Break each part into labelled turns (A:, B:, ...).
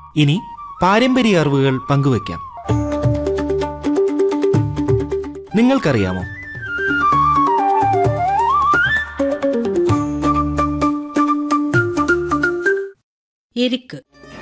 A: ഇനി പാരമ്പര്യ അറിവുകൾ പങ്കുവയ്ക്കാം നിങ്ങൾക്കറിയാമോ
B: എരിക്ക്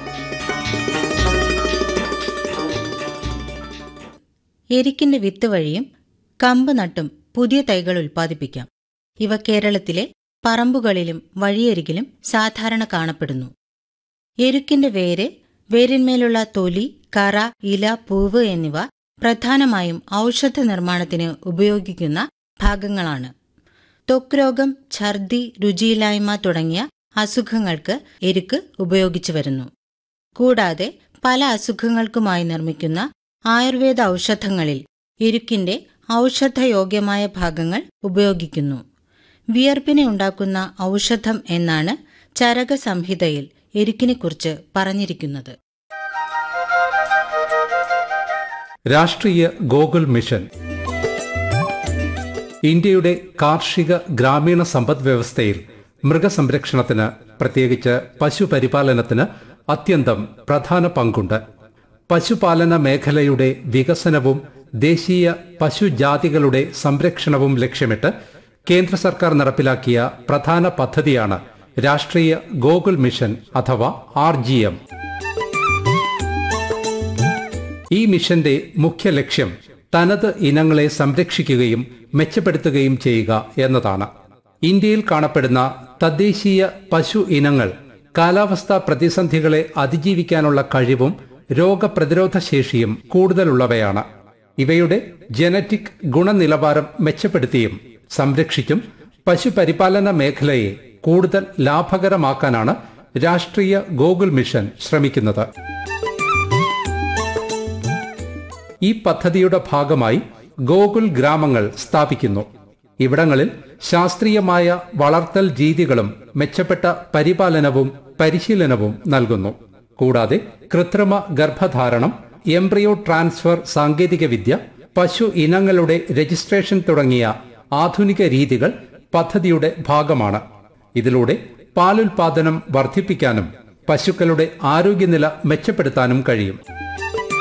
B: എരിക്കിന്റെ വിത്ത് വഴിയും കമ്പ് നട്ടും പുതിയ തൈകൾ ഉൽപ്പാദിപ്പിക്കാം ഇവ കേരളത്തിലെ പറമ്പുകളിലും വഴിയരികിലും സാധാരണ കാണപ്പെടുന്നു എരുക്കിന്റെ വേര് വേരിന്മേലുള്ള തൊലി കറ ഇല പൂവ് എന്നിവ പ്രധാനമായും ഔഷധ നിർമ്മാണത്തിന് ഉപയോഗിക്കുന്ന ഭാഗങ്ങളാണ് ത്വക്ക് രോഗം ഛർദി രുചിയില്ലായ്മ തുടങ്ങിയ അസുഖങ്ങൾക്ക് എരുക്ക് ഉപയോഗിച്ചു വരുന്നു കൂടാതെ പല അസുഖങ്ങൾക്കുമായി നിർമ്മിക്കുന്ന ആയുർവേദ ഔഷധങ്ങളിൽ എരുക്കിന്റെ ഔഷധയോഗ്യമായ ഭാഗങ്ങൾ ഉപയോഗിക്കുന്നു വിയർപ്പിനെ ഉണ്ടാക്കുന്ന ഔഷധം എന്നാണ് ചരക സംഹിതയിൽ എരുക്കിനെക്കുറിച്ച് പറഞ്ഞിരിക്കുന്നത്
C: രാഷ്ട്രീയ ഗോകുൽ മിഷൻ ഇന്ത്യയുടെ കാർഷിക ഗ്രാമീണ സമ്പദ് വ്യവസ്ഥയിൽ മൃഗസംരക്ഷണത്തിന് പ്രത്യേകിച്ച് പശുപരിപാലനത്തിന് അത്യന്തം പ്രധാന പങ്കുണ്ട് പശുപാലന മേഖലയുടെ വികസനവും ദേശീയ പശുജാതികളുടെ സംരക്ഷണവും ലക്ഷ്യമിട്ട് കേന്ദ്ര സർക്കാർ നടപ്പിലാക്കിയ പ്രധാന പദ്ധതിയാണ് രാഷ്ട്രീയ ഗോകുൽ മിഷൻ അഥവാ ആർ ഈ മിഷന്റെ മുഖ്യ ലക്ഷ്യം തനത് ഇനങ്ങളെ സംരക്ഷിക്കുകയും മെച്ചപ്പെടുത്തുകയും ചെയ്യുക എന്നതാണ് ഇന്ത്യയിൽ കാണപ്പെടുന്ന തദ്ദേശീയ പശു ഇനങ്ങൾ കാലാവസ്ഥാ പ്രതിസന്ധികളെ അതിജീവിക്കാനുള്ള കഴിവും രോഗപ്രതിരോധ ശേഷിയും കൂടുതലുള്ളവയാണ് ഇവയുടെ ജനറ്റിക് ഗുണനിലവാരം മെച്ചപ്പെടുത്തിയും സംരക്ഷിച്ചും പശുപരിപാലന മേഖലയെ കൂടുതൽ ലാഭകരമാക്കാനാണ് രാഷ്ട്രീയ ഗോകുൽ മിഷൻ ശ്രമിക്കുന്നത് ഈ പദ്ധതിയുടെ ഭാഗമായി ഗോകുൽ ഗ്രാമങ്ങൾ സ്ഥാപിക്കുന്നു ഇവിടങ്ങളിൽ ശാസ്ത്രീയമായ വളർത്തൽ രീതികളും മെച്ചപ്പെട്ട പരിപാലനവും പരിശീലനവും നൽകുന്നു കൂടാതെ കൃത്രിമ ഗർഭധാരണം എംബ്രിയോ ട്രാൻസ്ഫർ സാങ്കേതികവിദ്യ പശു ഇനങ്ങളുടെ രജിസ്ട്രേഷൻ തുടങ്ങിയ ആധുനിക രീതികൾ പദ്ധതിയുടെ ഭാഗമാണ് ഇതിലൂടെ പാലുൽപാദനം വർദ്ധിപ്പിക്കാനും പശുക്കളുടെ ആരോഗ്യനില മെച്ചപ്പെടുത്താനും കഴിയും